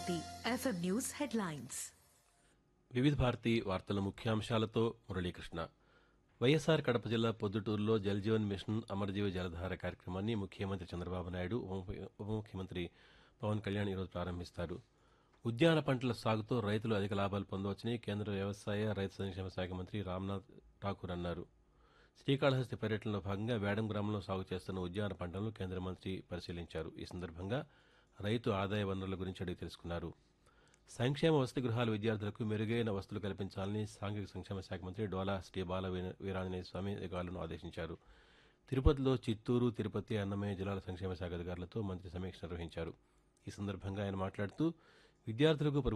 Bharati FM news headlines వివిధ భారతి వార్తల ముఖ్యాంశాలతో మురళీకృష్ణ వైఎస్సార్ కడప జిల్లా పొద్దుటూరులో జలజీవన్ మిషన్ అమరజీవ జలధార కార్యక్రమాన్ని ముఖ్యమంత్రి చంద్రబాబు నాయుడు ఉప- ఉప ముఖ్యమంత్రి పవన్ కళ్యాణ్ ఈరోజు ప్రారంభిస్తారు ఉద్యాన పంటల సాగుతో రైతులు అధిక లాభాలు పొందవచ్చని కేంద్ర వ్యవసాయ రైతు సంక్షేమ శాఖ మంత్రి రామ్నాథ్ ఠాకూర్ అన్నారు శ్రీకాళహస్తి పర్యటనలో భాగంగా వేడం గ్రామంలో సాగు చేస్తున్న ఉద్యాన పంటలను కేంద్ర మంత్రి పరిశీలించారు ఈ సందర్భంగా రైతు ఆదాయ వనరుల గురించి అడిగి తెలుసుకున్నారు సంక్షేమ వసతి గృహాల విద్యార్థులకు మెరుగైన వసతులు కల్పించాలని సాంఘిక సంక్షేమ శాఖ మంత్రి డోలా శ్రీ బాల వీర- వీరాంజనేయ స్వామి అధికారులను ఆదేశించారు తిరుపతిలో చిత్తూరు తిరుపతి అన్నమయ్య జిల్లాల సంక్షేమ శాఖ అధికారులతో మంత్రి సమీక్ష నిర్వహించారు ఈ సందర్భంగా ఆయన మాట్లాడుతూ విద్యార్థులకు